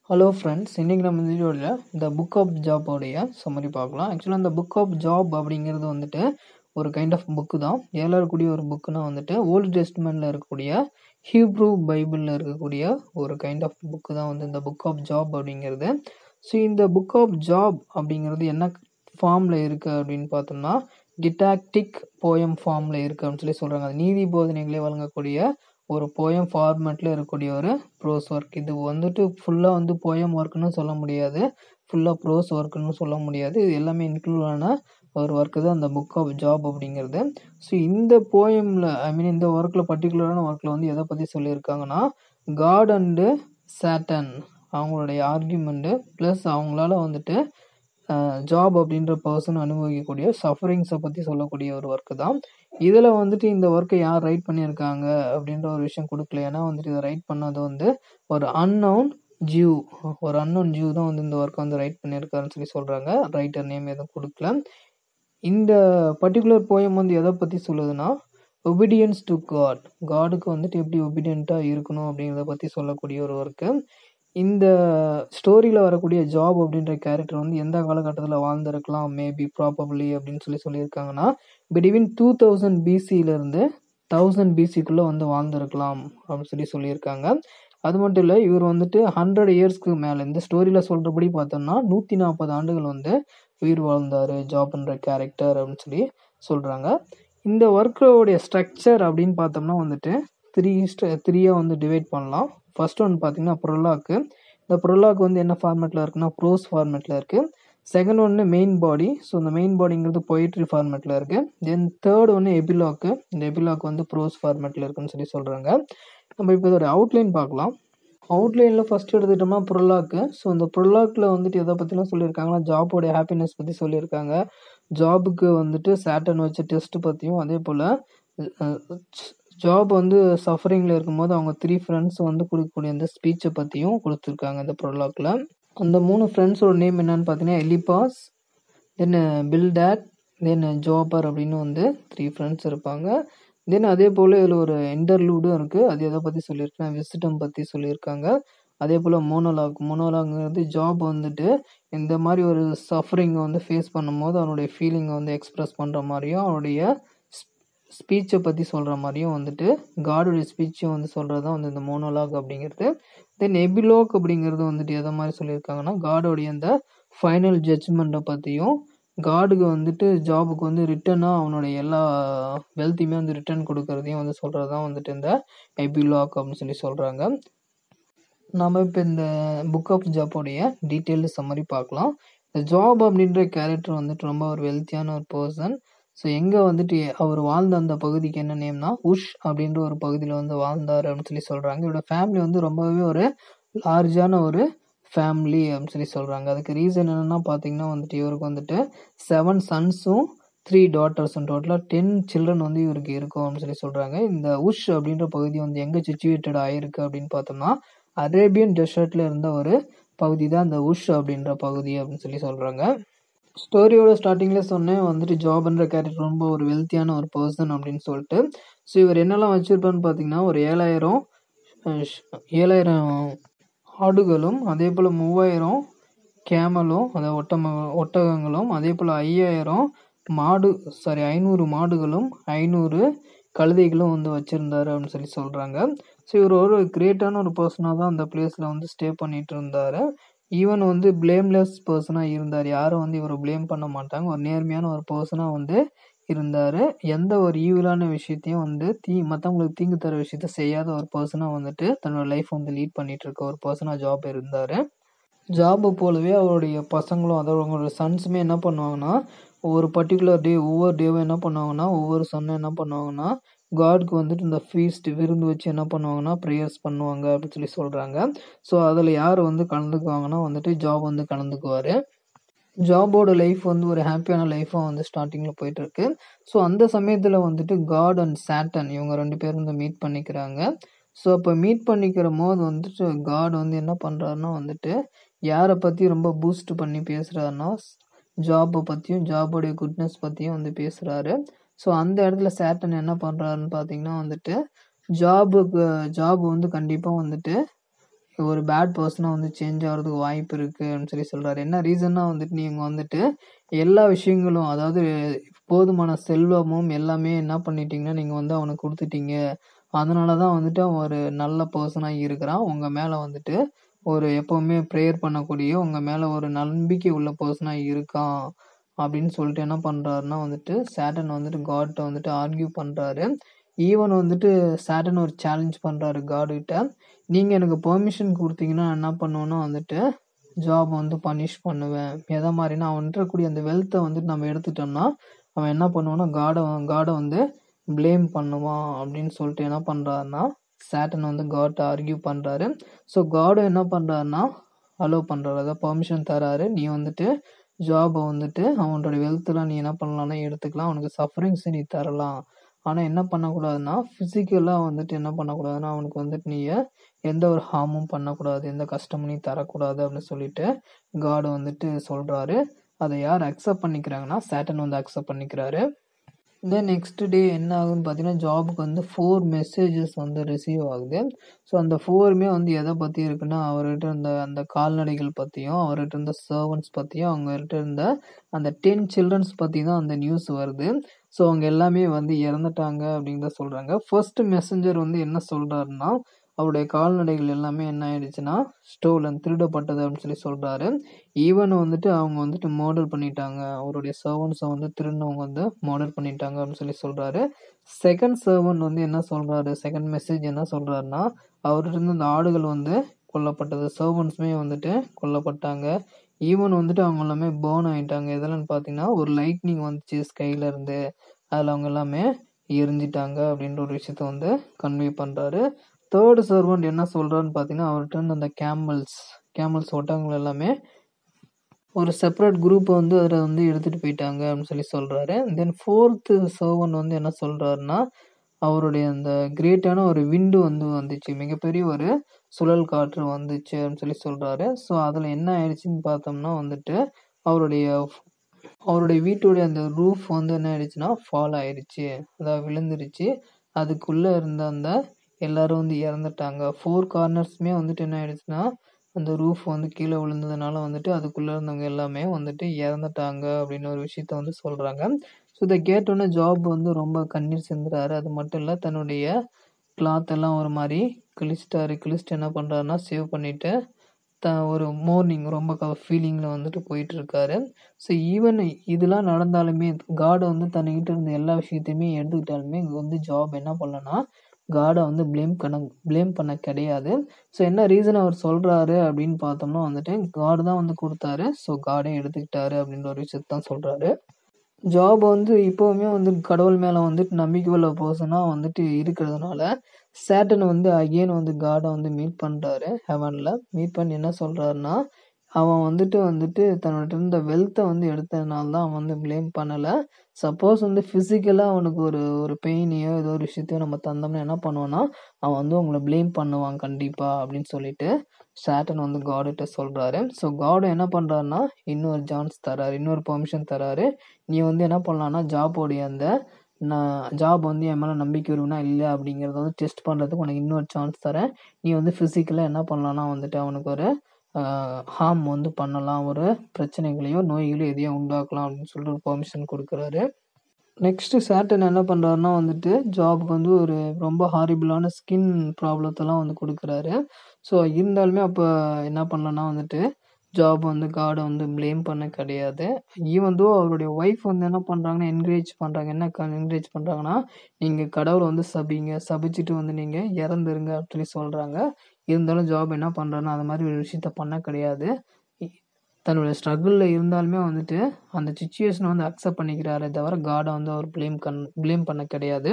hello friends இன்றைக்கி நம்ம இந்த வீடியோவில் இந்த புக் ஆஃப் ஜாபோடைய சம்மரி பார்க்கலாம் ஆக்சுவலாக இந்த புக் ஆஃப் ஜாப் அப்படிங்கிறது வந்துட்டு ஒரு கைண்ட் ஆஃப் புக்கு தான் ஏழா இருக்கக்கூடிய ஒரு புக்குனா வந்துட்டு ஓல்டு டெஸ்ட்மெண்ட்டில் இருக்கக்கூடிய ஹீப்ரூ பைபிளில் இருக்கக்கூடிய ஒரு கைண்ட் ஆஃப் புக்கு தான் வந்து இந்த புக் ஆஃப் ஜாப் அப்படிங்கிறது ஸோ இந்த புக் ஆஃப் ஜாப் அப்படிங்கிறது என்ன ஃபார்மில் இருக்குது அப்படின்னு பார்த்தோம்னா டிடாக்டிக் போயம் ஃபார்மில் இருக்குது அப்படின்னு சொல்லி சொல்கிறாங்க அது நீதி போதனைகளே வழங்கக்கூடிய ஒரு போயம் ஃபார்மேட்டில் இருக்கக்கூடிய ஒரு ப்ரோஸ் ஒர்க் இது வந்துட்டு ஃபுல்லாக வந்து போயம் ஒர்க்குன்னு சொல்ல முடியாது ஃபுல்லாக ப்ரோஸ் ஒர்க்குன்னு சொல்ல முடியாது இது எல்லாமே இன்க்ளூட் ஆன ஒரு ஒர்க்கு தான் அந்த புக் ஆஃப் ஜாப் அப்படிங்கிறது ஸோ இந்த போயமில் ஐ மீன் இந்த ஒர்க்கில் பர்டிகுலரான ஒர்க்கில் வந்து எதை பற்றி சொல்லியிருக்காங்கன்னா காட் அண்டு சேட்டன் அவங்களுடைய ஆர்கியூமெண்ட்டு ப்ளஸ் அவங்களால வந்துட்டு ஜாப் அப்படின்ற பர்சன் அனுபவிக்கக்கூடிய சஃபரிங்ஸை பற்றி சொல்லக்கூடிய ஒரு ஒர்க்கு தான் இதில் வந்துட்டு இந்த ஒர்க்கை யார் ரைட் பண்ணியிருக்காங்க அப்படின்ற ஒரு விஷயம் கொடுக்கல ஏன்னா வந்துட்டு இதை ரைட் பண்ணது வந்து ஒரு அன்னவுன் ஜியூ ஒரு அன்னவுன் ஜியூ தான் வந்து இந்த ஒர்க்கை வந்து ரைட் பண்ணியிருக்காருன்னு சொல்லி சொல்கிறாங்க ரைட்டர் நேம் எதுவும் கொடுக்கல இந்த பர்டிகுலர் போயம் வந்து எதை பற்றி சொல்லுதுன்னா ஒபீடியன்ஸ் டு காட் காடுக்கு வந்துட்டு எப்படி ஒபீடியண்ட்டாக இருக்கணும் அப்படிங்கிறத பற்றி சொல்லக்கூடிய ஒரு ஒர்க்கு இந்த ஸ்டோரியில் வரக்கூடிய ஜாப் அப்படின்ற கேரக்டர் வந்து எந்த காலகட்டத்தில் வாழ்ந்திருக்கலாம் மேபி ப்ராபப்ளி அப்படின்னு சொல்லி சொல்லியிருக்காங்கன்னா பிட்வீன் டூ தௌசண்ட் பிசியிலேருந்து தௌசண்ட் பிசிக்குள்ளே வந்து வாழ்ந்திருக்கலாம் அப்படின்னு சொல்லி சொல்லியிருக்காங்க அது மட்டும் இல்லை இவர் வந்துட்டு ஹண்ட்ரட் இயர்ஸ்க்கு மேலே இந்த ஸ்டோரியில் சொல்கிறபடி பார்த்தோம்னா நூற்றி நாற்பது ஆண்டுகள் வந்து உயிர் வாழ்ந்தார் ஜாப்ன்ற கேரக்டர் அப்படின்னு சொல்லி சொல்கிறாங்க இந்த ஒர்க்கோடைய ஸ்ட்ரக்சர் அப்படின்னு பார்த்தோம்னா வந்துட்டு த்ரீ த்ரீயாக வந்து டிவைட் பண்ணலாம் ஃபர்ஸ்ட் ஒன் பார்த்தீங்கன்னா ப்ரொலாக்கு இந்த ப்ரொலாக் வந்து என்ன ஃபார்மேட்டில் இருக்குன்னா ப்ரோஸ் ஃபார்மேட்டில் இருக்குது செகண்ட் ஒன்று மெயின் பாடி ஸோ இந்த மெயின் பாடிங்கிறது பொயிட்ரி ஃபார்மேட்டில் இருக்குது தென் தேர்ட் ஒன்று எபிலாக்கு இந்த எபிலாக் வந்து ப்ரோஸ் ஃபார்மேட்டில் இருக்குன்னு சொல்லி சொல்கிறாங்க நம்ம இப்போ இதோட அவுட்லைன் பார்க்கலாம் அவுட்லைனில் ஃபஸ்ட் எடுத்துக்கிட்டோம்னா ப்ரொலாக்கு ஸோ இந்த ப்ரொலாக்கில் வந்துட்டு எதை பற்றிலாம் சொல்லியிருக்காங்கன்னா ஜாபோடைய ஹாப்பினஸ் பற்றி சொல்லியிருக்காங்க ஜாபுக்கு வந்துட்டு சேட்டன் வச்ச டெஸ்ட் பற்றியும் அதே போல் ஜாப் வந்து சஃபரிங்கில் இருக்கும்போது அவங்க த்ரீ ஃப்ரெண்ட்ஸ் வந்து கொடுக்கக்கூடிய அந்த ஸ்பீச்சை பற்றியும் கொடுத்துருக்காங்க இந்த ப்ரொலாக்கில் அந்த மூணு ஃப்ரெண்ட்ஸோட நேம் என்னன்னு பார்த்தீங்கன்னா எலிபாஸ் தென் பில்டேட் தென் ஜாபர் அப்படின்னு வந்து த்ரீ ஃப்ரெண்ட்ஸ் இருப்பாங்க தென் அதே போல் இதில் ஒரு இன்டர்லூடும் இருக்குது அது எதை பற்றி சொல்லியிருக்கேன் விசிட்டம் பற்றி சொல்லியிருக்காங்க அதே போல் மோனோலாக் மோனோலாக்ங்கிறது ஜாப் வந்துட்டு இந்த மாதிரி ஒரு சஃபரிங்கை வந்து ஃபேஸ் பண்ணும்போது அவனுடைய ஃபீலிங்கை வந்து எக்ஸ்ப்ரெஸ் பண்ணுற மாதிரியும் அவனுடைய ஸ்பீச்சை பற்றி சொல்கிற மாதிரியும் வந்துட்டு காடுடைய ஸ்பீச்சும் வந்து சொல்கிறது தான் வந்து இந்த மோனோலாக் அப்படிங்கிறது தென் எபிலோக் அப்படிங்கிறது வந்துட்டு எதை மாதிரி சொல்லியிருக்காங்கன்னா காடோடைய அந்த ஃபைனல் ஜட்ஜ்மெண்ட்டை பற்றியும் காடுக்கு வந்துட்டு ஜாபுக்கு வந்து ரிட்டனாக அவனுடைய எல்லா வெல்த்தையுமே வந்து ரிட்டர்ன் கொடுக்கறதையும் வந்து சொல்கிறது தான் வந்துட்டு இந்த எபிலாக் அப்படின்னு சொல்லி சொல்கிறாங்க நம்ம இப்போ இந்த புக் ஆஃப் ஜாப்போடைய டீட்டெயில்டு சம்மரி பார்க்கலாம் இந்த ஜாப் அப்படின்ற கேரக்டர் வந்துட்டு ரொம்ப ஒரு வெல்த்தியான ஒரு பர்சன் ஸோ எங்கே வந்துட்டு அவர் வாழ்ந்த அந்த பகுதிக்கு என்ன நேம்னா உஷ் அப்படின்ற ஒரு பகுதியில் வந்து வாழ்ந்தார் அப்படின்னு சொல்லி சொல்கிறாங்க இவரோட ஃபேமிலி வந்து ரொம்பவே ஒரு லார்ஜான ஒரு ஃபேமிலி அப்படின்னு சொல்லி சொல்கிறாங்க அதுக்கு ரீசன் என்னென்னா பார்த்தீங்கன்னா வந்துட்டு இவருக்கு வந்துட்டு செவன் சன்ஸும் த்ரீ டாட்டர்ஸும் டோட்டலாக டென் சில்ட்ரன் வந்து இவருக்கு இருக்கும் அப்படின்னு சொல்லி சொல்கிறாங்க இந்த உஷ் அப்படின்ற பகுதி வந்து எங்கே சிச்சுவேட்டட் ஆகிருக்கு அப்படின்னு பார்த்தோம்னா அரேபியன் டெசர்ட்டில் இருந்த ஒரு பகுதி தான் இந்த உஷ் அப்படின்ற பகுதி அப்படின்னு சொல்லி சொல்கிறாங்க ஸ்டோரியோட ஸ்டார்டிங்கில் சொன்னேன் வந்துட்டு ஜாப்ன்ற கேரக்டர் ரொம்ப ஒரு வெல்த்தியான ஒரு பர்சன் அப்படின்னு சொல்லிட்டு ஸோ இவர் என்னெல்லாம் வச்சுருப்பான்னு பார்த்தீங்கன்னா ஒரு ஏழாயிரம் ஏழாயிரம் ஆடுகளும் அதே போல் மூவாயிரம் கேமலும் அதாவது ஒட்டம ஒட்டகங்களும் அதே போல் ஐயாயிரம் மாடு சாரி ஐநூறு மாடுகளும் ஐநூறு கழுதைகளும் வந்து வச்சுருந்தாரு அப்படின்னு சொல்லி சொல்கிறாங்க ஸோ இவர் ஒரு கிரேட்டான ஒரு பர்சனாக தான் அந்த பிளேஸில் வந்து ஸ்டே பண்ணிட்டு இருந்தார் ஈவன் வந்து பிளேம்லெஸ் பர்சனாக இருந்தார் யாரும் வந்து இவரை ப்ளேம் பண்ண மாட்டாங்க ஒரு நேர்மையான ஒரு பர்சனாக வந்து இருந்தார் எந்த ஒரு ஈவிலான விஷயத்தையும் வந்து தீ மற்றவங்களுக்கு தீங்கு தர விஷயத்த செய்யாத ஒரு பர்சனாக வந்துட்டு தன்னோட லைஃப் வந்து லீட் பண்ணிட்டு இருக்க ஒரு பர்சனாக ஜாப் இருந்தார் ஜாபை போலவே அவருடைய பசங்களும் அதோட அவங்களோட சன்ஸுமே என்ன பண்ணுவாங்கன்னா ஒவ்வொரு பர்டிகுலர் டே ஒவ்வொரு டேவும் என்ன பண்ணுவாங்கன்னா ஒவ்வொரு சன்னும் என்ன பண்ணுவாங்கன்னா காட்க்கு வந்துட்டு இந்த ஃபீஸ்ட் விருந்து வச்சு என்ன பண்ணுவாங்கன்னா ப்ரேயர்ஸ் பண்ணுவாங்க அப்படின்னு சொல்லி சொல்கிறாங்க ஸோ அதில் யார் வந்து கலந்துக்குவாங்கன்னா வந்துட்டு ஜாப் வந்து கலந்துக்குவார் ஜாபோட லைஃப் வந்து ஒரு ஹாப்பியான லைஃபாக வந்து ஸ்டார்டிங்கில் போயிட்டுருக்கு ஸோ அந்த சமயத்தில் வந்துட்டு காட் அண்ட் சேட்டன் இவங்க ரெண்டு பேரும் வந்து மீட் பண்ணிக்கிறாங்க ஸோ அப்போ மீட் பண்ணிக்கிற போது வந்துட்டு காட் வந்து என்ன பண்ணுறாருன்னா வந்துட்டு யாரை பற்றி ரொம்ப பூஸ்ட் பண்ணி பேசுகிறாருன்னா ஜாப்பை பற்றியும் ஜாபோடைய குட்னஸ் பற்றியும் வந்து பேசுகிறாரு ஸோ அந்த இடத்துல சேட்டன் என்ன பண்ணுறாருன்னு பார்த்தீங்கன்னா வந்துட்டு ஜாபுக்கு ஜாப் வந்து கண்டிப்பாக வந்துட்டு ஒரு பேட் பர்சனாக வந்து சேஞ்ச் ஆகிறதுக்கு வாய்ப்பு இருக்குது அப்படின்னு சொல்லி சொல்கிறாரு என்ன ரீசன்னா வந்துட்டு நீங்கள் வந்துட்டு எல்லா விஷயங்களும் அதாவது போதுமான செல்வமும் எல்லாமே என்ன பண்ணிட்டீங்கன்னா நீங்கள் வந்து அவனுக்கு கொடுத்துட்டீங்க அதனால தான் வந்துட்டு அவன் ஒரு நல்ல பர்சனாக இருக்கிறான் உங்கள் மேலே வந்துட்டு ஒரு எப்போவுமே ப்ரேயர் பண்ணக்கூடிய உங்கள் மேலே ஒரு நம்பிக்கை உள்ள பர்சனாக இருக்கான் அப்படின்னு சொல்லிட்டு என்ன பண்ணுறாருன்னா வந்துட்டு சேட்டன் வந்துட்டு காட்ட வந்துட்டு ஆர்கியூ பண்ணுறாரு ஈவன் வந்துட்டு சேட்டன் ஒரு சேலஞ்ச் பண்ணுறாரு காடுகிட்ட நீங்கள் எனக்கு பெர்மிஷன் கொடுத்தீங்கன்னா நான் என்ன பண்ணுவேன்னா வந்துட்டு ஜாப் வந்து பனிஷ் பண்ணுவேன் எதை மாதிரினா அவன் இருக்கக்கூடிய அந்த வெல்த்தை வந்துட்டு நம்ம எடுத்துட்டோம்னா அவன் என்ன பண்ணுவான்னா காடை காடை வந்து ப்ளேம் பண்ணுவான் அப்படின்னு சொல்லிட்டு என்ன பண்ணுறாருன்னா சேட்டன் வந்து காட்டை ஆர்கியூ பண்ணுறாரு ஸோ காடும் என்ன பண்ணுறாருன்னா அலோவ் பண்ணுறாரு அதாவது பெர்மிஷன் தராரு நீ வந்துட்டு ஜாபை வந்துட்டு அவனோட வெல்த்லாம் நீ என்ன பண்ணலாம்னா எடுத்துக்கலாம் அவனுக்கு சஃபரிங்ஸை நீ தரலாம் ஆனால் என்ன பண்ணக்கூடாதுன்னா ஃபிசிக்கலாக வந்துட்டு என்ன பண்ணக்கூடாதுன்னா அவனுக்கு வந்துட்டு நீ எந்த ஒரு ஹார்மும் பண்ணக்கூடாது எந்த கஷ்டமும் நீ தரக்கூடாது அப்படின்னு சொல்லிட்டு காடு வந்துட்டு சொல்கிறாரு அதை யார் அக்செப்ட் பண்ணிக்கிறாங்கன்னா சேட்டன் வந்து அக்செப்ட் பண்ணிக்கிறாரு தென் நெக்ஸ்ட் டே என்ன ஆகுதுன்னு பார்த்தீங்கன்னா ஜாபுக்கு வந்து ஃபோர் மெசேஜஸ் வந்து ரிசீவ் ஆகுது ஸோ அந்த ஃபோருமே வந்து எதை பற்றி இருக்குன்னா அவர்கிட்ட இருந்த அந்த கால்நடைகள் பற்றியும் அவர்கிட்ட இருந்த சர்வன்ஸ் பற்றியும் அவங்ககிட்ட இருந்த அந்த டென் சில்ட்ரன்ஸ் பற்றி தான் அந்த நியூஸ் வருது ஸோ அவங்க எல்லாமே வந்து இறந்துட்டாங்க அப்படின்னு தான் சொல்கிறாங்க ஃபர்ஸ்ட் மெசஞ்சர் வந்து என்ன சொல்கிறாருன்னா அவருடைய கால்நடைகள் எல்லாமே என்ன ஆயிடுச்சுன்னா ஸ்டோலன் திருடப்பட்டது அப்படின்னு சொல்லி சொல்கிறாரு ஈவன் வந்துட்டு அவங்க வந்துட்டு மர்டர் பண்ணிட்டாங்க அவருடைய சர்வன்ஸை வந்து திருநவங்க வந்து மர்டர் பண்ணிட்டாங்க அப்படின்னு சொல்லி சொல்கிறாரு செகண்ட் சர்வன் வந்து என்ன சொல்கிறாரு செகண்ட் மெசேஜ் என்ன சொல்கிறாருன்னா அவர்கிட்ட இருந்து அந்த ஆடுகள் வந்து கொல்லப்பட்டது சர்வன்ஸுமே வந்துட்டு கொல்லப்பட்டாங்க ஈவன் வந்துட்டு அவங்க எல்லாமே பேர்ன் ஆகிட்டாங்க எதெல்லாம் பார்த்தீங்கன்னா ஒரு லைட்னிங் வந்துச்சு ஸ்கைல இருந்து அதில் அவங்க எல்லாமே எரிஞ்சிட்டாங்க அப்படின்ற ஒரு விஷயத்த வந்து கன்வே பண்ணுறாரு தேர்டு சர்வன்ட் என்ன சொல்கிறான்னு பார்த்தீங்கன்னா அவர்கிட்ட இருந்து அந்த கேமல்ஸ் கேமல்ஸ் ஒட்டகங்கள் எல்லாமே ஒரு செப்பரேட் குரூப்பை வந்து அதில் வந்து எடுத்துகிட்டு போயிட்டாங்க அப்படின்னு சொல்லி சொல்கிறாரு தென் ஃபோர்த்து சர்வன் வந்து என்ன சொல்கிறாருன்னா அவருடைய அந்த கிரேட்டான ஒரு விண்டு வந்து வந்துச்சு மிகப்பெரிய ஒரு சுழல் காற்று வந்துச்சு அப்படின்னு சொல்லி சொல்கிறாரு ஸோ அதில் என்ன ஆயிடுச்சுன்னு பார்த்தோம்னா வந்துட்டு அவருடைய அவருடைய வீட்டுடைய அந்த ரூஃப் வந்து என்ன ஆயிடுச்சுன்னா ஃபால் ஆயிடுச்சு அதாவது விழுந்துருச்சு அதுக்குள்ளே இருந்த அந்த எல்லாரும் வந்து இறந்துட்டாங்க ஃபோர் கார்னர்ஸுமே வந்துட்டு என்ன ஆயிடுச்சுன்னா அந்த ரூஃப் வந்து கீழே விழுந்ததுனால வந்துட்டு அதுக்குள்ளே இருந்தவங்க எல்லாமே வந்துட்டு இறந்துட்டாங்க அப்படின்னு ஒரு விஷயத்த வந்து சொல்கிறாங்க ஸோ இதை கேட்டோன்னே ஜாப் வந்து ரொம்ப கண்ணீர் சிந்துறாரு அது மட்டும் இல்லை தன்னுடைய கிளாத் எல்லாம் ஒரு மாதிரி கிழிச்சிட்டாரு கிழிச்சிட்டு என்ன பண்ணுறாருன்னா சேவ் பண்ணிவிட்டு த ஒரு மார்னிங் ரொம்ப க ஃபீலிங்கில் வந்துட்டு போயிட்டு இருக்காரு ஸோ ஈவன் இதெல்லாம் நடந்தாலுமே காடை வந்து தன்கிட்ட இருந்த எல்லா விஷயத்தையுமே எடுத்துக்கிட்டாலுமே இங்கே வந்து ஜாப் என்ன பண்ணலன்னா காடை வந்து ப்ளேம் பண்ண ப்ளேம் பண்ண கிடையாது ஸோ என்ன ரீசன் அவர் சொல்கிறாரு அப்படின்னு பார்த்தோம்னா வந்துட்டு காடு தான் வந்து கொடுத்தாரு ஸோ காடே எடுத்துக்கிட்டாரு அப்படின்ற ஒரு விஷயத்த தான் சொல்கிறாரு ஜாப் வந்து இப்போவுமே வந்து கடவுள் மேலே வந்துட்டு நம்பிக்கை உள்ள பர்சனாக வந்துட்டு இருக்கிறதுனால சேட்டன் வந்து அகெயின் வந்து காடை வந்து மீட் பண்ணுறாரு ஹெவனில் மீட் பண்ணி என்ன சொல்கிறாருன்னா அவன் வந்துட்டு வந்துட்டு தன்னோட இருந்த வெல்த்தை வந்து எடுத்ததுனால தான் அவன் வந்து ப்ளேம் பண்ணலை சப்போஸ் வந்து ஃபிசிக்கலாக அவனுக்கு ஒரு ஒரு பெயினையோ ஏதோ ஒரு விஷயத்தையோ நம்ம தந்தோம்னா என்ன பண்ணுவான்னா அவன் வந்து உங்களை ப்ளேம் பண்ணுவான் கண்டிப்பாக அப்படின்னு சொல்லிட்டு சேட்டன் வந்து காடுகிட்ட சொல்கிறாரு ஸோ காடு என்ன பண்ணுறாருன்னா இன்னொரு சான்ஸ் தராரு இன்னொரு பெர்மிஷன் தராரு நீ வந்து என்ன பண்ணலான்னா ஜாபோடைய அந்த நான் ஜாப் வந்து என் மேலே நம்பிக்கை வரும்னா இல்லை அப்படிங்கிறத வந்து டெஸ்ட் பண்ணுறதுக்கு உனக்கு இன்னொரு சான்ஸ் தரேன் நீ வந்து ஃபிசிக்கலாக என்ன பண்ணலான்னா வந்துட்டு அவனுக்கு ஒரு ஹார்ம் வந்து பண்ணலாம் ஒரு பிரச்சனைகளையோ நோய்களையோ எதையோ உண்டாக்கலாம் அப்படின்னு சொல்லிட்டு ஒரு பெர்மிஷன் கொடுக்குறாரு நெக்ஸ்ட்டு சேட்டன் என்ன பண்ணுறாருன்னா வந்துட்டு ஜாபுக்கு வந்து ஒரு ரொம்ப ஹாரிபிளான ஸ்கின் ப்ராப்ளத்தெல்லாம் வந்து கொடுக்குறாரு ஸோ இருந்தாலுமே அப்போ என்ன பண்ணலன்னா வந்துட்டு ஜாப் வந்து காடை வந்து ப்ளேம் பண்ண கிடையாது ஈவன் தோ அவருடைய ஒய்ஃப் வந்து என்ன பண்ணுறாங்கன்னா என்கரேஜ் பண்ணுறாங்க என்ன என்கரேஜ் பண்ணுறாங்கன்னா நீங்கள் கடவுளை வந்து சபிங்க சபிச்சுட்டு வந்து நீங்கள் இறந்துருங்க அப்படின்னு சொல்லி சொல்கிறாங்க இருந்தாலும் ஜாப் என்ன பண்ணுறாருன்னா அந்த மாதிரி ஒரு விஷயத்த பண்ண கிடையாது தன்னுடைய ஸ்ட்ரகிளில் இருந்தாலுமே வந்துட்டு அந்த சுச்சுவேஷனை வந்து அக்செப்ட் பண்ணிக்கிறாரே தவிர காடை வந்து அவர் ப்ளேம் கண் ப்ளேம் பண்ண கிடையாது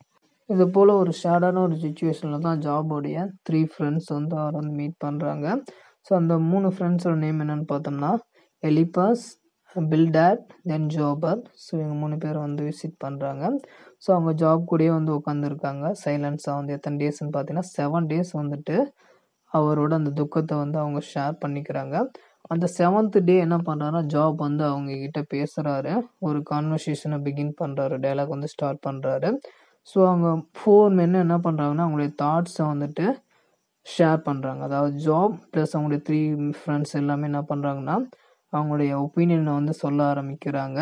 இது போல் ஒரு ஷேடான ஒரு சுச்சுவேஷனில் தான் ஜாபோடைய த்ரீ ஃப்ரெண்ட்ஸ் வந்து அவர் வந்து மீட் பண்ணுறாங்க ஸோ அந்த மூணு ஃப்ரெண்ட்ஸோட நேம் என்னென்னு பார்த்தோம்னா எலிபாஸ் பில்டேட் தென் ஜோபர் ஸோ இவங்க மூணு பேர் வந்து விசிட் பண்ணுறாங்க ஸோ அவங்க ஜாப் கூடயே வந்து உட்காந்துருக்காங்க சைலன்ஸாக வந்து எத்தனை டேஸ்ன்னு பார்த்தீங்கன்னா செவன் டேஸ் வந்துட்டு அவரோட அந்த துக்கத்தை வந்து அவங்க ஷேர் பண்ணிக்கிறாங்க அந்த செவன்த் டே என்ன பண்ணுறாருன்னா ஜாப் வந்து அவங்க கிட்ட பேசுகிறாரு ஒரு கான்வர்சேஷனை பிகின் பண்ணுறாரு டைலாக் வந்து ஸ்டார்ட் பண்ணுறாரு ஸோ அவங்க ஃபோர் மென்னு என்ன பண்ணுறாங்கன்னா அவங்களுடைய தாட்ஸை வந்துட்டு ஷேர் பண்ணுறாங்க அதாவது ஜாப் ப்ளஸ் அவங்களுடைய த்ரீ ஃப்ரெண்ட்ஸ் எல்லாமே என்ன பண்ணுறாங்கன்னா அவங்களுடைய ஒப்பீனியனை வந்து சொல்ல ஆரம்பிக்கிறாங்க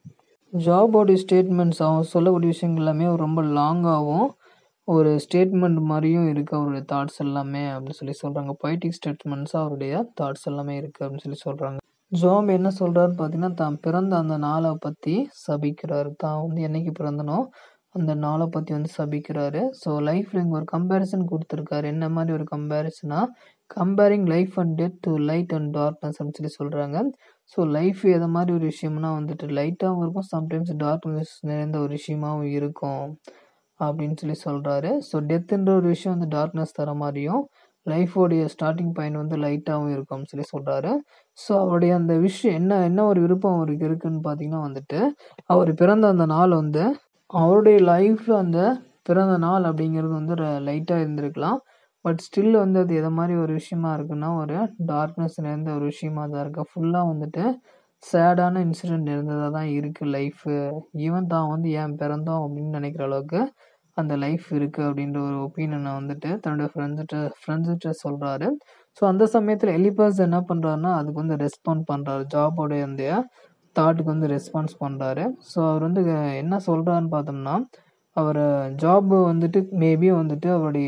ஜாபோடைய ஸ்டேட்மெண்ட்ஸ் அவங்க சொல்லக்கூடிய விஷயங்கள் எல்லாமே ரொம்ப லாங்காகவும் ஒரு ஸ்டேட்மெண்ட் மாதிரியும் இருக்குது அவருடைய தாட்ஸ் எல்லாமே அப்படின்னு சொல்லி சொல்கிறாங்க பொய்டிக் ஸ்டேட்மெண்ட்ஸாக அவருடைய தாட்ஸ் எல்லாமே இருக்குது அப்படின்னு சொல்லி சொல்கிறாங்க ஜாப் என்ன சொல்கிறாரு பார்த்தீங்கன்னா தான் பிறந்த அந்த நாளை பற்றி சபிக்கிறாரு தான் வந்து என்னைக்கு பிறந்தனோ அந்த நாளை பற்றி வந்து சபிக்கிறாரு ஸோ லைஃப்பில் இங்கே ஒரு கம்பேரிசன் கொடுத்துருக்காரு என்ன மாதிரி ஒரு கம்பேரிசனா comparing life and death to light and darkness அப்படின்னு சொல்லி சொல்கிறாங்க ஸோ லைஃப் எதை மாதிரி ஒரு விஷயம்னா வந்துட்டு லைட்டாகவும் இருக்கும் சம்டைம்ஸ் டார்க்னஸ் நிறைந்த ஒரு விஷயமாவும் இருக்கும் அப்படின்னு சொல்லி சொல்கிறாரு ஸோ டெத்துன்ற ஒரு விஷயம் வந்து டார்க்னஸ் தர மாதிரியும் லைஃபோடைய ஸ்டார்டிங் பாயிண்ட் வந்து லைட்டாகவும் இருக்கும்னு சொல்லி சொல்கிறாரு ஸோ அவருடைய அந்த விஷயம் என்ன என்ன ஒரு விருப்பம் அவருக்கு இருக்குன்னு பார்த்தீங்கன்னா வந்துட்டு அவர் பிறந்த அந்த நாள் வந்து அவருடைய லைஃப்பில் அந்த பிறந்த நாள் அப்படிங்கிறது வந்து லைட்டாக இருந்திருக்கலாம் பட் ஸ்டில் வந்து அது எதை மாதிரி ஒரு விஷயமா இருக்குன்னா ஒரு டார்க்னஸ் நிறைந்த ஒரு விஷயமா தான் இருக்குது ஃபுல்லாக வந்துட்டு சேடான இன்சிடெண்ட் இருந்ததாக தான் இருக்குது லைஃபு ஈவன் தான் வந்து ஏன் பிறந்தோம் அப்படின்னு நினைக்கிற அளவுக்கு அந்த லைஃப் இருக்குது அப்படின்ற ஒரு ஒப்பீனியனை வந்துட்டு தன்னோட ஃப்ரெண்ட்ஸ்கிட்ட ஃப்ரெண்ட்ஸ்கிட்ட சொல்கிறாரு ஸோ அந்த சமயத்தில் எலிபர்ஸ் என்ன பண்ணுறாருன்னா அதுக்கு வந்து ரெஸ்பாண்ட் பண்ணுறாரு ஜாபோடைய அந்த தாட்டுக்கு வந்து ரெஸ்பான்ஸ் பண்ணுறாரு ஸோ அவர் வந்து என்ன சொல்கிறாருன்னு பார்த்தோம்னா அவர் ஜாப் வந்துட்டு மேபி வந்துட்டு அவருடைய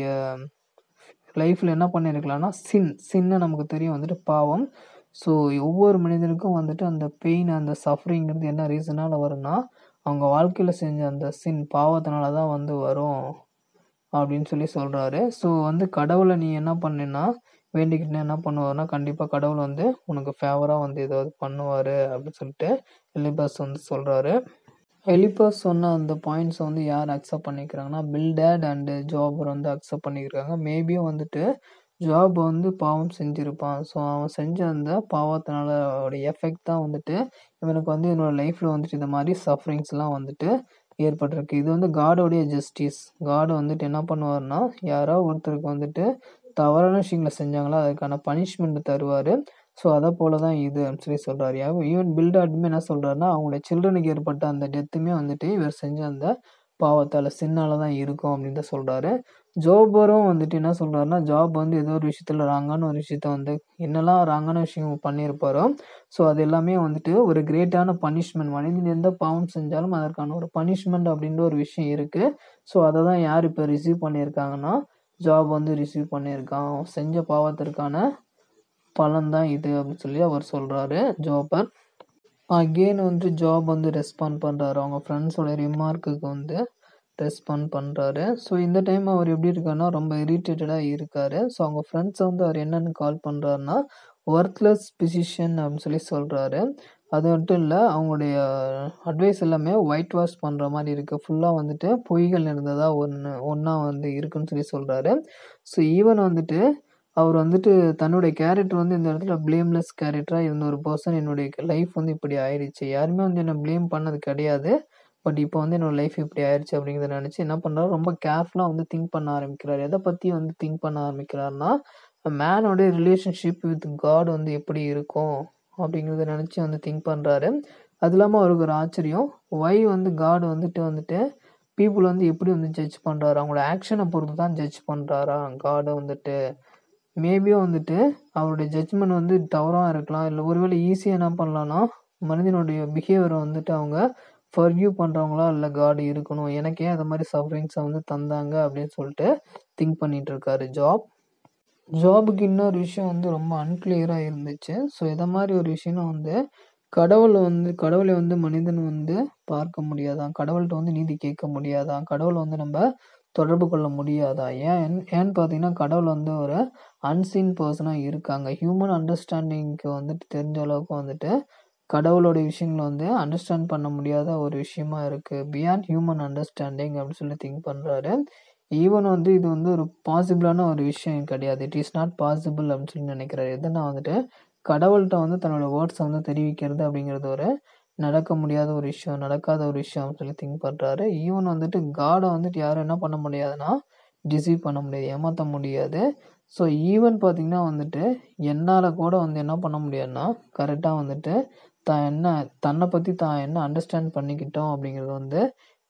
லைஃப்பில் என்ன பண்ணியிருக்கலாம்னா சின் சின்ன நமக்கு தெரியும் வந்துட்டு பாவம் ஸோ ஒவ்வொரு மனிதனுக்கும் வந்துட்டு அந்த பெயின் அந்த சஃபரிங்கிறது என்ன ரீசனால் வரும்னா அவங்க வாழ்க்கையில் செஞ்ச அந்த சின் பாவத்தினால தான் வந்து வரும் அப்படின்னு சொல்லி சொல்கிறாரு ஸோ வந்து கடவுளை நீ என்ன பண்ணினா வேண்டிக்கிட்டு என்ன பண்ணுவார்னா கண்டிப்பாக கடவுள் வந்து உனக்கு ஃபேவராக வந்து ஏதாவது பண்ணுவார் அப்படின்னு சொல்லிட்டு எலிபஸ் வந்து சொல்கிறாரு எலிபஸ் சொன்ன அந்த பாயிண்ட்ஸை வந்து யார் அக்செப்ட் பண்ணிக்கிறாங்கன்னா பில்டேட் அண்டு ஜாபர் வந்து அக்செப்ட் பண்ணிக்கிறாங்க மேபியும் வந்துட்டு ஜாப் வந்து பாவம் செஞ்சுருப்பான் ஸோ அவன் செஞ்ச அந்த பாவத்தினால அவருடைய எஃபெக்ட் தான் வந்துட்டு இவனுக்கு வந்து என்னோட லைஃப்பில் வந்துட்டு இந்த மாதிரி சஃபரிங்ஸ்லாம் வந்துட்டு ஏற்பட்டிருக்கு இது வந்து காடோடைய ஜஸ்டிஸ் காடு வந்துட்டு என்ன பண்ணுவார்னா யாரோ ஒருத்தருக்கு வந்துட்டு தவறான விஷயங்களை செஞ்சாங்களோ அதுக்கான பனிஷ்மெண்ட் தருவார் ஸோ அதை போல தான் இது அப்படின்னு சொல்லி சொல்கிறாரு ஈவன் பில்டாட்டுமே என்ன சொல்கிறாருன்னா அவங்களோட சில்ட்ரனுக்கு ஏற்பட்ட அந்த டெத்துமே வந்துட்டு இவர் செஞ்ச அந்த பாவத்தால் சின்னால தான் இருக்கும் அப்படின்னு தான் சொல்கிறாரு ஜோபரும் வந்துட்டு என்ன சொல்கிறாருன்னா ஜாப் வந்து ஏதோ ஒரு விஷயத்தில் ராங்கான ஒரு விஷயத்த வந்து என்னெல்லாம் ராங்கான விஷயம் பண்ணியிருப்பாரோ ஸோ அது எல்லாமே வந்துட்டு ஒரு கிரேட்டான பனிஷ்மெண்ட் மனிதன் எந்த பாவம் செஞ்சாலும் அதற்கான ஒரு பனிஷ்மெண்ட் அப்படின்ற ஒரு விஷயம் இருக்குது ஸோ அதை தான் யார் இப்போ ரிசீவ் பண்ணியிருக்காங்கன்னா ஜாப் வந்து ரிசீவ் பண்ணியிருக்கான் செஞ்ச பாவத்திற்கான பலன் தான் இது அப்படின்னு சொல்லி அவர் சொல்கிறாரு ஜாபர் அகெயின் வந்து ஜாப் வந்து ரெஸ்பாண்ட் பண்ணுறாரு அவங்க ஃப்ரெண்ட்ஸோட ரிமார்க்குக்கு வந்து ரெஸ்பாண்ட் பண்ணுறாரு ஸோ இந்த டைம் அவர் எப்படி இருக்காருன்னா ரொம்ப இரிட்டேட்டடாக இருக்கார் ஸோ அவங்க ஃப்ரெண்ட்ஸை வந்து அவர் என்னென்னு கால் பண்ணுறாருன்னா ஒர்க்லெஸ் பிசிஷன் அப்படின்னு சொல்லி சொல்கிறாரு அது மட்டும் இல்லை அவங்களுடைய அட்வைஸ் எல்லாமே ஒயிட் வாஷ் பண்ணுற மாதிரி இருக்குது ஃபுல்லாக வந்துட்டு பொய்கள் இருந்ததாக ஒன்று ஒன்றா வந்து இருக்குன்னு சொல்லி சொல்கிறாரு ஸோ ஈவன் வந்துட்டு அவர் வந்துட்டு தன்னுடைய கேரக்டர் வந்து இந்த இடத்துல ப்ளேம்லெஸ் கேரக்டராக இருந்த ஒரு பர்சன் என்னுடைய லைஃப் வந்து இப்படி ஆயிடுச்சு யாருமே வந்து என்னை ப்ளேம் பண்ணது கிடையாது பட் இப்போ வந்து என்னோட லைஃப் இப்படி ஆயிடுச்சு அப்படிங்கிறத நினச்சி என்ன பண்ணுறாரு ரொம்ப கேர்ஃபுல்லாக வந்து திங்க் பண்ண ஆரம்பிக்கிறார் எதை பற்றி வந்து திங்க் பண்ண ஆரம்பிக்கிறாருன்னா மேனோட ரிலேஷன்ஷிப் வித் காட் வந்து எப்படி இருக்கும் அப்படிங்கிறத நினச்சி வந்து திங்க் பண்ணுறாரு அது இல்லாமல் அவருக்கு ஒரு ஆச்சரியம் ஒய் வந்து காட் வந்துட்டு வந்துட்டு பீப்புள் வந்து எப்படி வந்து ஜட்ஜ் பண்ணுறாரு அவங்களோட ஆக்ஷனை பொறுத்து தான் ஜட்ஜ் பண்ணுறாரா காடை வந்துட்டு மேபியும் வந்துட்டு அவருடைய ஜட்ஜ்மெண்ட் வந்து தவறாக இருக்கலாம் இல்லை ஒருவேளை ஈஸியாக என்ன பண்ணலான்னா மனிதனுடைய பிஹேவியரை வந்துட்டு அவங்க ஃபர்கியூ பண்ணுறவங்களா இல்லை காடு இருக்கணும் எனக்கே அந்த மாதிரி சஃபரிங்ஸை வந்து தந்தாங்க அப்படின்னு சொல்லிட்டு திங்க் பண்ணிட்டு இருக்காரு ஜாப் ஜாபுக்கு இன்னொரு விஷயம் வந்து ரொம்ப அன்கிளியராக இருந்துச்சு ஸோ இதை மாதிரி ஒரு விஷயம் வந்து கடவுளை வந்து கடவுளை வந்து மனிதன் வந்து பார்க்க முடியாதான் கடவுள்கிட்ட வந்து நீதி கேட்க முடியாதான் கடவுளை வந்து நம்ம தொடர்பு கொள்ள முடியாதா ஏன் ஏன்னு பார்த்தீங்கன்னா கடவுள் வந்து ஒரு அன்சீன் பர்சனாக இருக்காங்க ஹியூமன் அண்டர்ஸ்டாண்டிங்க்கு வந்துட்டு தெரிஞ்ச அளவுக்கு வந்துட்டு கடவுளோட விஷயங்களை வந்து அண்டர்ஸ்டாண்ட் பண்ண முடியாத ஒரு விஷயமா இருக்குது பியாண்ட் ஹியூமன் அண்டர்ஸ்டாண்டிங் அப்படின்னு சொல்லி திங்க் பண்ணுறாரு ஈவன் வந்து இது வந்து ஒரு பாசிபிளான ஒரு விஷயம் கிடையாது இட் இஸ் நாட் பாசிபிள் அப்படின்னு சொல்லி நினைக்கிறாரு எதுனா வந்துட்டு கடவுள்கிட்ட வந்து தன்னோட வேர்ட்ஸை வந்து தெரிவிக்கிறது அப்படிங்கிறது ஒரு நடக்க முடியாத ஒரு விஷயம் நடக்காத ஒரு விஷயம் சொல்லி திங்க் பண்ணுறாரு ஈவன் வந்துட்டு காடை வந்துட்டு யாரும் என்ன பண்ண முடியாதுன்னா டிசீவ் பண்ண முடியாது ஏமாற்ற முடியாது ஸோ ஈவன் பார்த்திங்கன்னா வந்துட்டு என்னால் கூட வந்து என்ன பண்ண முடியாதுன்னா கரெக்டாக வந்துட்டு தான் என்ன தன்னை பற்றி தான் என்ன அண்டர்ஸ்டாண்ட் பண்ணிக்கிட்டோம் அப்படிங்கிறது வந்து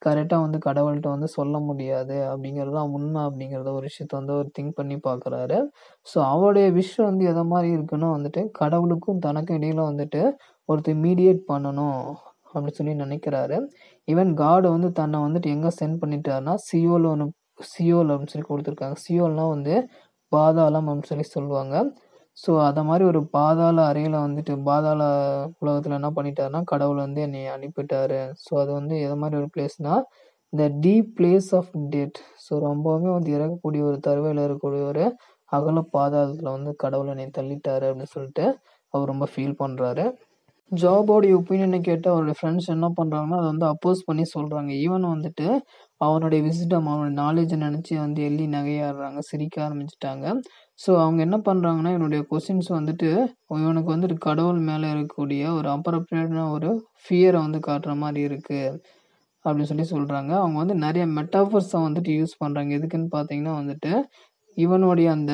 கரெக்டாக வந்து கடவுள்கிட்ட வந்து சொல்ல முடியாது அப்படிங்கிறது தான் உண்மை அப்படிங்கிறத ஒரு விஷயத்த வந்து அவர் திங்க் பண்ணி பார்க்குறாரு ஸோ அவருடைய விஷயம் வந்து எதை மாதிரி இருக்குன்னா வந்துட்டு கடவுளுக்கும் தனக்கும் இடையில வந்துட்டு ஒருத்தர் மீடியேட் பண்ணணும் அப்படின்னு சொல்லி நினைக்கிறாரு ஈவன் காடு வந்து தன்னை வந்துட்டு எங்கே சென்ட் பண்ணிட்டாருன்னா சியோல் ஒன்று சியோல் அப்படின்னு சொல்லி கொடுத்துருக்காங்க சியோல்னால் வந்து பாதாளம் அப்படின்னு சொல்லி சொல்லுவாங்க ஸோ அதை மாதிரி ஒரு பாதாள அறையில் வந்துட்டு பாதாள உலகத்தில் என்ன பண்ணிட்டாருன்னா கடவுள் வந்து என்னை அனுப்பிட்டாரு ஸோ அது வந்து எது மாதிரி ஒரு பிளேஸ்னால் இந்த deep place of dead so ரொம்பவுமே வந்து இறக்கக்கூடிய ஒரு தருவையில் இருக்கக்கூடிய ஒரு அகல பாதாளத்தில் வந்து கடவுள் என்னை தள்ளிட்டாரு அப்படின்னு சொல்லிட்டு அவர் ரொம்ப ஃபீல் பண்ணுறாரு ஜாபோடைய ஒப்பீனியனை கேட்டு அவருடைய ஃப்ரெண்ட்ஸ் என்ன பண்ணுறாங்கன்னா அதை வந்து அப்போஸ் பண்ணி சொல்கிறாங்க ஈவன் வந்துட்டு அவனுடைய விசிடம் அவனுடைய நாலேஜை நினச்சி வந்து எள்ளி நகையாடுறாங்க சிரிக்க ஆரம்பிச்சிட்டாங்க ஸோ அவங்க என்ன பண்ணுறாங்கன்னா இவனுடைய கொஸ்டின்ஸ் வந்துட்டு இவனுக்கு வந்துட்டு கடவுள் மேலே இருக்கக்கூடிய ஒரு அப்ரோப்ரியேட்டான ஒரு ஃபியரை வந்து காட்டுற மாதிரி இருக்குது அப்படின்னு சொல்லி சொல்கிறாங்க அவங்க வந்து நிறைய மெட்டாஃபர்ஸை வந்துட்டு யூஸ் பண்ணுறாங்க எதுக்குன்னு பார்த்தீங்கன்னா வந்துட்டு இவனுடைய அந்த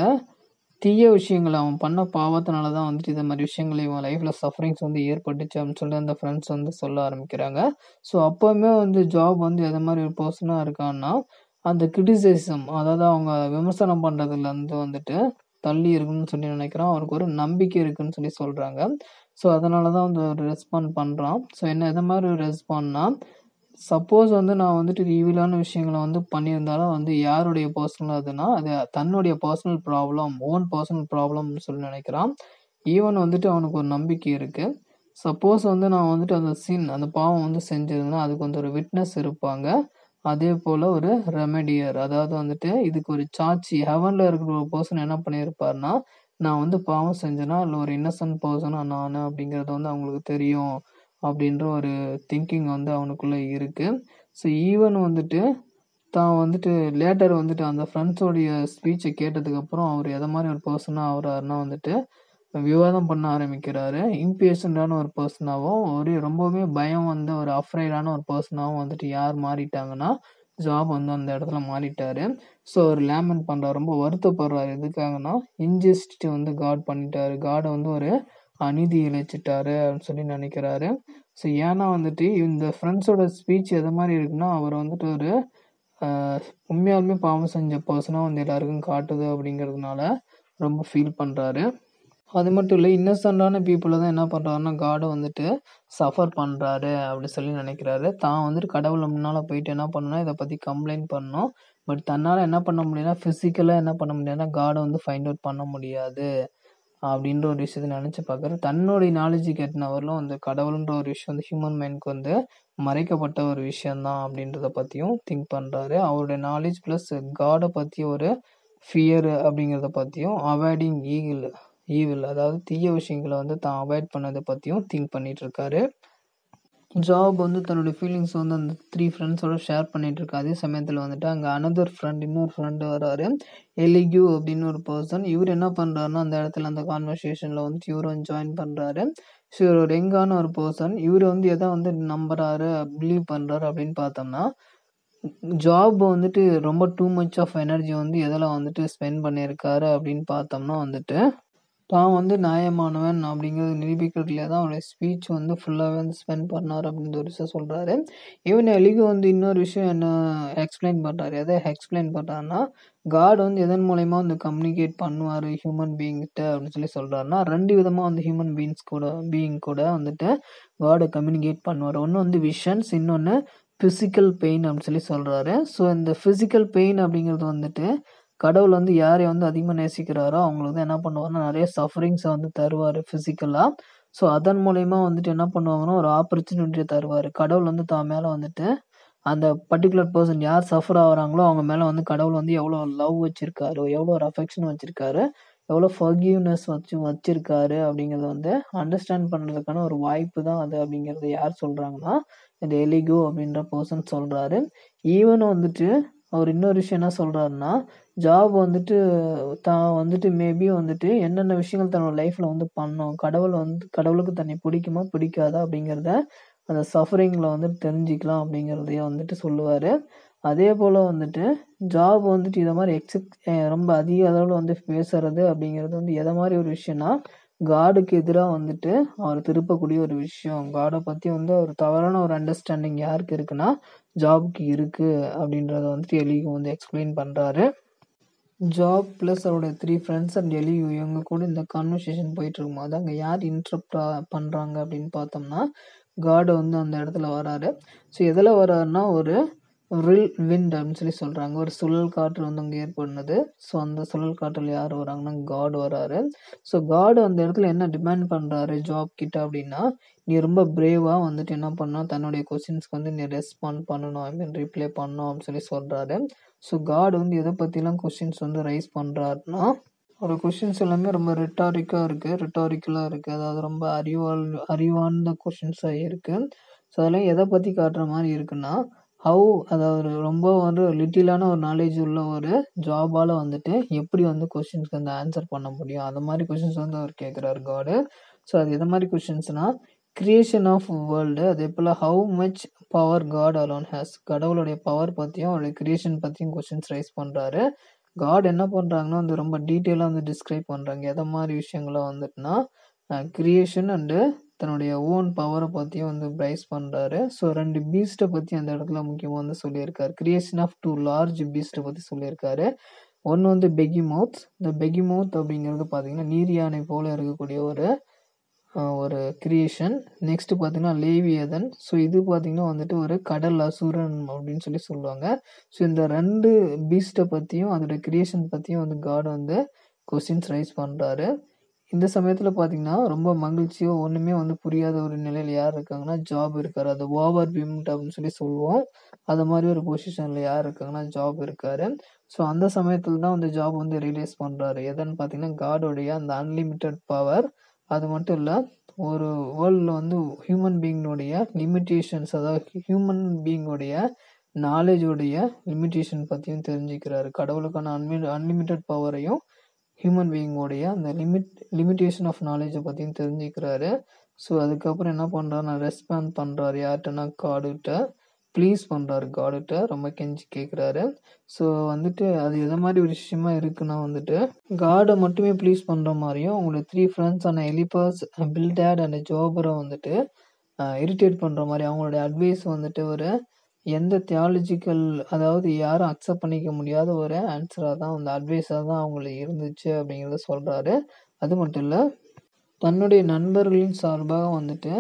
தீய விஷயங்கள் அவன் பண்ண பாவத்தினால தான் வந்துட்டு இந்த மாதிரி விஷயங்கள் இவன் லைஃப்பில் சஃபரிங்ஸ் வந்து ஏற்பட்டுச்சு அப்படின்னு சொல்லி அந்த ஃப்ரெண்ட்ஸ் வந்து சொல்ல ஆரம்பிக்கிறாங்க ஸோ அப்போவுமே வந்து ஜாப் வந்து எது மாதிரி ஒரு பர்சனாக இருக்கான்னா அந்த கிரிட்டிசிசம் அதாவது அவங்க விமர்சனம் பண்ணுறதுலேருந்து வந்துட்டு தள்ளி இருக்குன்னு சொல்லி நினைக்கிறான் அவருக்கு ஒரு நம்பிக்கை இருக்குன்னு சொல்லி சொல்கிறாங்க ஸோ அதனால தான் வந்து ஒரு ரெஸ்பாண்ட் பண்ணுறான் ஸோ என்ன எது மாதிரி ஒரு ரெஸ்பாண்ட்னா சப்போஸ் வந்து நான் வந்துட்டு ஈவிலான விஷயங்களை வந்து பண்ணியிருந்தாலும் வந்து யாருடைய பர்சனல் அதுனா அது தன்னுடைய பர்சனல் ப்ராப்ளம் ஓன் பர்சனல் ப்ராப்ளம்னு சொல்லி நினைக்கிறான் ஈவன் வந்துட்டு அவனுக்கு ஒரு நம்பிக்கை இருக்குது சப்போஸ் வந்து நான் வந்துட்டு அந்த சீன் அந்த பாவம் வந்து செஞ்சிருந்தேன்னா அதுக்கு வந்து ஒரு விட்னஸ் இருப்பாங்க அதே போல் ஒரு ரெமெடியர் அதாவது வந்துட்டு இதுக்கு ஒரு சாட்சி ஹெவனில் இருக்கிற ஒரு பர்சன் என்ன பண்ணியிருப்பாருன்னா நான் வந்து பாவம் செஞ்சேன்னா இல்லை ஒரு இன்னசென்ட் பர்சனாக நான் அப்படிங்கிறது வந்து அவங்களுக்கு தெரியும் அப்படின்ற ஒரு திங்கிங் வந்து அவனுக்குள்ளே இருக்குது ஸோ ஈவன் வந்துட்டு தான் வந்துட்டு லேட்டர் வந்துட்டு அந்த ஃப்ரெண்ட்ஸோடைய ஸ்பீச்சை கேட்டதுக்கப்புறம் அவர் எதை மாதிரி ஒரு பர்சனாக ஆகிறாருன்னா வந்துட்டு விவாதம் பண்ண ஆரம்பிக்கிறாரு இம்பேஷண்டான ஒரு பர்சனாகவும் ஒரு ரொம்பவுமே பயம் வந்த ஒரு அஃப்ரைடான ஒரு பர்சனாகவும் வந்துட்டு யார் மாறிட்டாங்கன்னா ஜாப் வந்து அந்த இடத்துல மாறிட்டாரு ஸோ அவர் லேமன் பண்ணுறாரு ரொம்ப வருத்தப்படுறாரு எதுக்காகனா இன்ஜஸ்ட் வந்து காட் பண்ணிட்டாரு காடை வந்து ஒரு அநீதி இழைச்சிட்டாரு அப்படின்னு சொல்லி நினைக்கிறாரு ஸோ ஏன்னா வந்துட்டு இந்த ஃப்ரெண்ட்ஸோட ஸ்பீச் எது மாதிரி இருக்குன்னா அவர் வந்துட்டு ஒரு உண்மையாலுமே பாவம் செஞ்ச பர்சனாக வந்து எல்லாருக்கும் காட்டுது அப்படிங்கிறதுனால ரொம்ப ஃபீல் பண்ணுறாரு அது மட்டும் இல்லை இன்னசென்டான பீப்புளை தான் என்ன பண்ணுறாருன்னா காடை வந்துட்டு சஃபர் பண்ணுறாரு அப்படி சொல்லி நினைக்கிறாரு தான் வந்துட்டு கடவுள் முன்னால் போயிட்டு என்ன பண்ணணும் இதை பற்றி கம்ப்ளைண்ட் பண்ணணும் பட் தன்னால் என்ன பண்ண முடியும்னா ஃபிசிக்கலாக என்ன பண்ண முடியாதுன்னா காடை வந்து ஃபைண்ட் அவுட் பண்ண முடியாது அப்படின்ற ஒரு விஷயத்த நினச்சி பார்க்குறாரு தன்னுடைய நாலேஜுக்கு எட்டினவரிலும் அந்த கடவுள்ன்ற ஒரு விஷயம் வந்து ஹியூமன் மைண்டுக்கு வந்து மறைக்கப்பட்ட ஒரு விஷயந்தான் அப்படின்றத பற்றியும் திங்க் பண்ணுறாரு அவருடைய நாலேஜ் ப்ளஸ் காடை பற்றி ஒரு ஃபியர் அப்படிங்கிறத பற்றியும் அவாய்டிங் ஈகிள் ஈவில் அதாவது தீய விஷயங்களை வந்து தான் அவாய்ட் பண்ணதை பற்றியும் திங்க் பண்ணிட்டு இருக்காரு ஜாப் வந்து தன்னோட ஃபீலிங்ஸ் வந்து அந்த த்ரீ ஃப்ரெண்ட்ஸோட ஷேர் பண்ணிட்டு இருக்கு அதே சமயத்தில் வந்துட்டு அங்கே அனதர் ஃப்ரெண்ட் இன்னொரு ஃப்ரெண்டு வராரு எலிக்யூ அப்படின்னு ஒரு பர்சன் இவர் என்ன பண்ணுறாருன்னா அந்த இடத்துல அந்த கான்வர்சேஷனில் வந்துட்டு இவரும் ஜாயின் பண்ணுறாரு ஸோ இவர் ஒரு எங்கான ஒரு பர்சன் இவர் வந்து எதை வந்து நம்புறாரு பிலீவ் பண்ணுறாரு அப்படின்னு பார்த்தோம்னா ஜாப் வந்துட்டு ரொம்ப டூ மச் ஆஃப் எனர்ஜி வந்து எதில் வந்துட்டு ஸ்பெண்ட் பண்ணியிருக்காரு அப்படின்னு பார்த்தோம்னா வந்துட்டு தான் வந்து நியாயமானவன் அப்படிங்கிறது நிரூபிக்கிறதுல தான் அவருடைய ஸ்பீச் வந்து ஃபுல்லாகவே வந்து ஸ்பெண்ட் பண்ணார் அப்படின்ற ஒரு விஷயம் சொல்கிறாரு ஈவன் எலிக்கு வந்து இன்னொரு விஷயம் என்ன எக்ஸ்பிளைன் பண்ணுறாரு எதை எக்ஸ்பிளைன் பண்ணுறாருன்னா காட் வந்து எதன் மூலயமா வந்து கம்யூனிகேட் பண்ணுவார் ஹியூமன் பீயிங்கிட்ட அப்படின்னு சொல்லி சொல்கிறாருன்னா ரெண்டு விதமாக வந்து ஹியூமன் பீயிங்ஸ் கூட பீயிங் கூட வந்துட்டு காடை கம்யூனிகேட் பண்ணுவார் ஒன்று வந்து விஷன்ஸ் இன்னொன்று ஃபிசிக்கல் பெயின் அப்படின்னு சொல்லி சொல்கிறாரு ஸோ இந்த ஃபிசிக்கல் பெயின் அப்படிங்கிறது வந்துட்டு கடவுள் வந்து யாரை வந்து அதிகமாக நேசிக்கிறாரோ அவங்களுக்கு தான் என்ன பண்ணுவார்னா நிறைய சஃபரிங்ஸை வந்து தருவார் ஃபிசிக்கலாக ஸோ அதன் மூலயமா வந்துட்டு என்ன பண்ணுவாங்கன்னா ஒரு ஆப்பர்ச்சுனிட்டியை தருவார் கடவுள் வந்து தான் மேலே வந்துட்டு அந்த பர்டிகுலர் பர்சன் யார் சஃபர் ஆகுறாங்களோ அவங்க மேலே வந்து கடவுள் வந்து எவ்வளோ லவ் வச்சுருக்காரு எவ்வளோ ஒரு அஃபெக்ஷன் வச்சுருக்காரு எவ்வளோ ஃபர்கிவ்னஸ் வச்சு வச்சுருக்காரு அப்படிங்கிறத வந்து அண்டர்ஸ்டாண்ட் பண்ணுறதுக்கான ஒரு வாய்ப்பு தான் அது அப்படிங்கிறத யார் சொல்கிறாங்கன்னா இந்த எலிகோ அப்படின்ற பர்சன் சொல்கிறாரு ஈவன் வந்துட்டு அவர் இன்னொரு விஷயம் என்ன சொல்கிறாருன்னா ஜாப் வந்துட்டு தான் வந்துட்டு மேபி வந்துட்டு என்னென்ன விஷயங்கள் தன்னோட லைஃப்பில் வந்து பண்ணோம் கடவுள் வந்து கடவுளுக்கு தன்னை பிடிக்குமா பிடிக்காதா அப்படிங்கிறத அந்த சஃபரிங்கில் வந்து தெரிஞ்சுக்கலாம் அப்படிங்கிறதையும் வந்துட்டு சொல்லுவார் அதே போல் வந்துட்டு ஜாப் வந்துட்டு இதை மாதிரி எக்ஸெப்ட் ரொம்ப அதிக அளவில் வந்து பேசுறது அப்படிங்கிறது வந்து எதை மாதிரி ஒரு விஷயம்னா காடுக்கு எதிராக வந்துட்டு அவர் திருப்பக்கூடிய ஒரு விஷயம் காடை பற்றி வந்து ஒரு தவறான ஒரு அண்டர்ஸ்டாண்டிங் யாருக்கு இருக்குன்னா ஜாப்க்கு இருக்குது அப்படின்றத வந்துட்டு எலிகு வந்து எக்ஸ்பிளைன் பண்ணுறாரு ஜாப் ப்ளஸ் அவருடைய த்ரீ ஃப்ரெண்ட்ஸ் அண்ட் எலி இவங்க கூட இந்த கான்வர்சேஷன் போயிட்டு இருக்கும்போது அங்கே யார் இன்ட்ரப்ட் பண்ணுறாங்க அப்படின்னு பார்த்தோம்னா காடு வந்து அந்த இடத்துல வராரு ஸோ எதில் வராருன்னா ஒரு ரில் விண்ட் அப்படின்னு சொல்லி சொல்கிறாங்க ஒரு சுழல் காற்று வந்து அங்கே ஏற்படுனது ஸோ அந்த சுழல் காற்றில் யார் வராங்கன்னா காட் வராரு ஸோ காடு அந்த இடத்துல என்ன டிமாண்ட் பண்ணுறாரு ஜாப் கிட்ட அப்படின்னா நீ ரொம்ப பிரேவாக வந்துட்டு என்ன பண்ணணும் தன்னுடைய கொஸ்டின்ஸ்க்கு வந்து நீ ரெஸ்பாண்ட் பண்ணணும் ஐ மீன் ரிப்ளை பண்ணணும் அப்படின்னு சொல்லி சொல்கிறாரு ஸோ காட் வந்து எதை பற்றிலாம் கொஸ்டின்ஸ் வந்து ரைஸ் பண்ணுறாருன்னா ஒரு கொஷின்ஸ் எல்லாமே ரொம்ப ரிட்டாரிக்காக இருக்குது ரிட்டாரிக்கலாக இருக்குது அதாவது ரொம்ப அறிவால் அறிவார்ந்த கொஷின்ஸாக இருக்குது ஸோ அதெல்லாம் எதை பற்றி காட்டுற மாதிரி இருக்குன்னா ஹவு அதாவது ரொம்ப வந்து லிட்டிலான ஒரு நாலேஜ் உள்ள ஒரு ஜாபால் வந்துட்டு எப்படி வந்து கொஷின்ஸ்க்கு வந்து ஆன்சர் பண்ண முடியும் அந்த மாதிரி கொஷின்ஸ் வந்து அவர் கேட்குறாரு காடு ஸோ அது எது மாதிரி கொஷின்ஸ்னால் கிரியேஷன் ஆஃப் வேர்ல்டு அதே போல் how much power God alone has கடவுளுடைய பவர் பற்றியும் அவருடைய கிரியேஷன் பற்றியும் கொஷின்ஸ் ரைஸ் பண்ணுறாரு காட் என்ன பண்ணுறாங்கன்னா வந்து ரொம்ப டீட்டெயிலாக வந்து டிஸ்கிரைப் பண்ணுறாங்க எதை மாதிரி விஷயங்களை வந்துட்டுனா கிரியேஷன் அண்டு தன்னுடைய ஓன் பவரை பற்றியும் வந்து ப்ரைஸ் பண்ணுறாரு ஸோ ரெண்டு பீஸ்ட்டை பற்றி அந்த இடத்துல முக்கியமாக வந்து சொல்லியிருக்காரு கிரியேஷன் ஆஃப் டூ லார்ஜ் பீஸ்ட்டை பற்றி சொல்லியிருக்காரு ஒன்று வந்து பெகி மவுத் இந்த பெகி மவுத் அப்படிங்கிறது பார்த்தீங்கன்னா நீர் யானை போல் இருக்கக்கூடிய ஒரு ஒரு கிரியேஷன் நெக்ஸ்ட் பார்த்தீங்கன்னா லேவியதன் ஸோ இது பார்த்தீங்கன்னா வந்துட்டு ஒரு கடல் அசுரன் அப்படின்னு சொல்லி சொல்லுவாங்க ஸோ இந்த ரெண்டு பீஸ்ட்டை பற்றியும் அதோட கிரியேஷன் பற்றியும் வந்து காட் வந்து கொஸ்டின்ஸ் ரைஸ் பண்ணுறாரு இந்த சமயத்தில் பார்த்தீங்கன்னா ரொம்ப மகிழ்ச்சியோ ஒன்றுமே வந்து புரியாத ஒரு நிலையில் யார் இருக்காங்கன்னா ஜாப் இருக்கார் அது ஓவர் விம்ட் அப்படின்னு சொல்லி சொல்லுவோம் அது மாதிரி ஒரு பொசிஷனில் யார் இருக்காங்கன்னா ஜாப் இருக்கார் ஸோ அந்த சமயத்தில் தான் வந்து ஜாப் வந்து ரியலைஸ் பண்ணுறாரு எதுன்னு பார்த்தீங்கன்னா காடோடைய அந்த அன்லிமிட்டெட் பவர் அது மட்டும் இல்லை ஒரு வேர்ல்டில் வந்து ஹியூமன் பீயினுடைய லிமிட்டேஷன்ஸ் அதாவது ஹியூமன் பீயிங்கோடைய நாலேஜோடைய லிமிட்டேஷன் பற்றியும் தெரிஞ்சுக்கிறாரு கடவுளுக்கான அன்மி அன்லிமிட்டெட் பவரையும் ஹியூமன் பீயிங்கோடைய அந்த லிமிட் லிமிட்டேஷன் ஆஃப் நாலேஜை பற்றியும் தெரிஞ்சுக்கிறாரு ஸோ அதுக்கப்புறம் என்ன பண்ணுறாரு ரெஸ்பாண்ட் பண்ணுறாரு யார்கிட்டனா காடுகிட்ட ப்ளீஸ் பண்ணுறாரு காடுகிட்ட ரொம்ப கெஞ்சி கேட்குறாரு ஸோ வந்துட்டு அது எதை மாதிரி ஒரு விஷயமா இருக்குன்னா வந்துட்டு காடை மட்டுமே ப்ளீஸ் பண்ணுற மாதிரியும் உங்களோட த்ரீ ஃப்ரெண்ட்ஸான எலிபாஸ் பில்டேட் அண்ட் ஜோபரை வந்துட்டு இரிட்டேட் பண்ணுற மாதிரி அவங்களுடைய அட்வைஸ் வந்துட்டு ஒரு எந்த தியாலஜிக்கல் அதாவது யாரும் அக்செப்ட் பண்ணிக்க முடியாத ஒரு ஆன்சராக தான் அந்த அட்வைஸாக தான் அவங்களுக்கு இருந்துச்சு அப்படிங்கிறத சொல்கிறாரு அது மட்டும் இல்லை தன்னுடைய நண்பர்களின் சார்பாக வந்துட்டு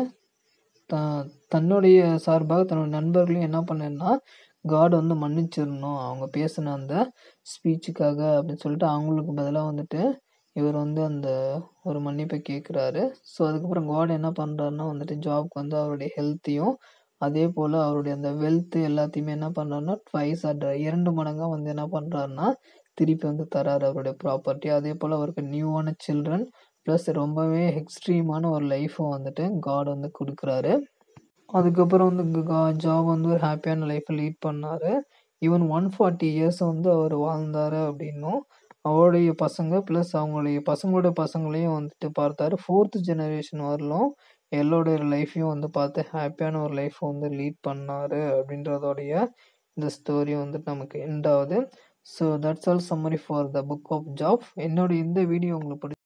த தன்னுடைய சார்பாக தன்னுடைய நண்பர்களையும் என்ன பண்ணேன்னா காட் வந்து மன்னிச்சிடணும் அவங்க பேசின அந்த ஸ்பீச்சுக்காக அப்படின்னு சொல்லிட்டு அவங்களுக்கு பதிலாக வந்துட்டு இவர் வந்து அந்த ஒரு மன்னிப்பை கேட்குறாரு ஸோ அதுக்கப்புறம் காட் என்ன பண்ணுறாருன்னா வந்துட்டு ஜாப்க்கு வந்து அவருடைய ஹெல்த்தையும் அதே போல் அவருடைய அந்த வெல்த்து எல்லாத்தையுமே என்ன பண்ணுறாருன்னா ட்வைஸ் அட் இரண்டு மடங்காக வந்து என்ன பண்ணுறாருன்னா திருப்பி வந்து தராரு அவருடைய ப்ராப்பர்ட்டி அதே போல் அவருக்கு நியூவான சில்ட்ரன் ப்ளஸ் ரொம்பவே எக்ஸ்ட்ரீமான ஒரு லைஃப்பும் வந்துட்டு காட் வந்து கொடுக்குறாரு அதுக்கப்புறம் வந்து ஜாப் வந்து ஒரு ஹாப்பியான லைஃப்பை லீட் பண்ணார் ஈவன் ஒன் ஃபார்ட்டி இயர்ஸ் வந்து அவர் வாழ்ந்தார் அப்படின்னும் அவருடைய பசங்க ப்ளஸ் அவங்களுடைய பசங்களோட பசங்களையும் வந்துட்டு பார்த்தாரு ஃபோர்த் ஜெனரேஷன் வரலும் எல்லோடைய லைஃப்பையும் வந்து பார்த்து ஹாப்பியான ஒரு லைஃப்பை வந்து லீட் பண்ணார் அப்படின்றதோடைய இந்த ஸ்டோரி வந்துட்டு நமக்கு எண்ட் ஆகுது so that's all summary for the book of Job என்னோட இந்த வீடியோ உங்களுக்கு பிடிச்சி